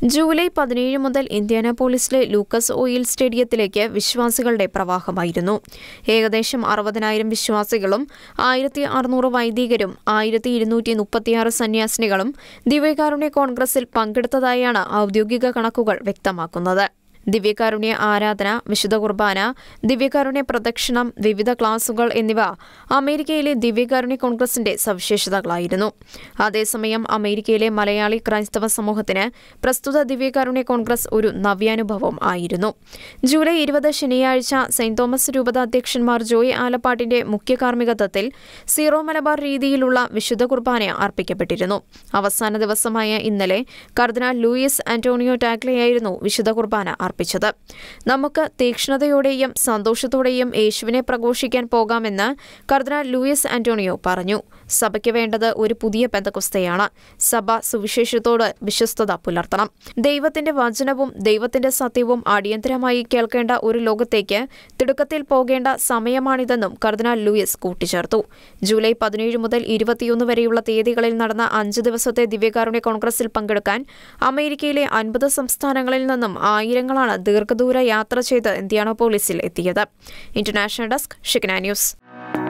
July പതിനേഴ് മുതൽ ഇന്ത്യാനാപോളിസിലെ Lucas oil സ്റ്റേഡിയത്തിലേക്ക് വിശ്വാസികളുടെ പ്രവാഹമായിരുന്നു ഏകദേശം അറുപതിനായിരം വിശ്വാസികളും ആയിരത്തി അറുന്നൂറ് വൈദികരും ആയിരത്തി ഇരുന്നൂറ്റി മുപ്പത്തിയാറ് സന്യാസിനികളും ദിവ്യകാരുണ്യ കോൺഗ്രസിൽ പങ്കെടുത്തതായാണ് ഔദ്യോഗിക കണക്കുകൾ വ്യക്തമാക്കുന്നത് ദിവ്യകാരുണ്യ ആരാധന വിശുദ്ധ കുർബാന ദിവ്യകാരുണ്യ പ്രദക്ഷിണം വിവിധ ക്ലാസുകൾ എന്നിവ അമേരിക്കയിലെ ദിവ്യകാരുണ്യ കോൺഗ്രസിന്റെ സവിശേഷതകളായിരുന്നു അതേസമയം അമേരിക്കയിലെ മലയാളി ക്രൈസ്തവ സമൂഹത്തിന് പ്രസ്തുത ദിവ്യകാരുണ്യ കോൺഗ്രസ് ഒരു നവ്യാനുഭവം ആയിരുന്നു ജൂലൈ ഇരുപത് ശനിയാഴ്ച സെന്റ് തോമസ് രൂപത അധ്യക്ഷന്മാർ ജോയ് ആലപ്പാട്ടിന്റെ മുഖ്യ കാർമ്മികത്വത്തിൽ സീറോ മലബാർ രീതിയിലുള്ള വിശുദ്ധ കുർബാന അർപ്പിക്കപ്പെട്ടിരുന്നു അവസാന ദിവസമായ ഇന്നലെ കർദിനാൾ ലൂയിസ് ആന്റോണിയോ ടാക്ലെയായിരുന്നു വിശുദ്ധ കുർബാന അർപ്പിച്ചത് നമുക്ക് തീക്ഷ്ണതയോടെയും സന്തോഷത്തോടെയും യേശുവിനെ പ്രഘോഷിക്കാൻ പോകാമെന്ന് കർദിനാൾ ലൂയിസ് ആന്റോണിയോ പറഞ്ഞു സഭയ്ക്ക് വേണ്ടത് ഒരു പുതിയ പെന്തകുസ്തയാണ് സഭ സുവിശേഷത്തോട് വിശ്വസ്തത പുലർത്തണം ദൈവത്തിന്റെ വചനവും ദൈവത്തിന്റെ സത്യവും അടിയന്തരമായി കേൾക്കേണ്ട ഒരു ലോകത്തേക്ക് തിടുക്കത്തിൽ പോകേണ്ട സമയമാണിതെന്നും കർദിനാൾ ലൂയിസ് കൂട്ടിച്ചേർത്തു ജൂലൈ പതിനേഴ് മുതൽ ഇരുപത്തിയൊന്ന് വരെയുള്ള തീയതികളിൽ നടന്ന അഞ്ച് ദിവസത്തെ ദിവ്യകാരുണ്യ കോൺഗ്രസിൽ പങ്കെടുക്കാൻ അമേരിക്കയിലെ അൻപത് സംസ്ഥാനങ്ങളിൽ നിന്നും ആയിരങ്ങളാണ് ദീർഘദൂര യാത്ര ചെയ്ത് ഇന്ത്യാനോപോളിസിൽ എത്തിയത് ഇന്റർനാഷണൽ ഡെസ്ക് ഷിഗ്ന ന്യൂസ്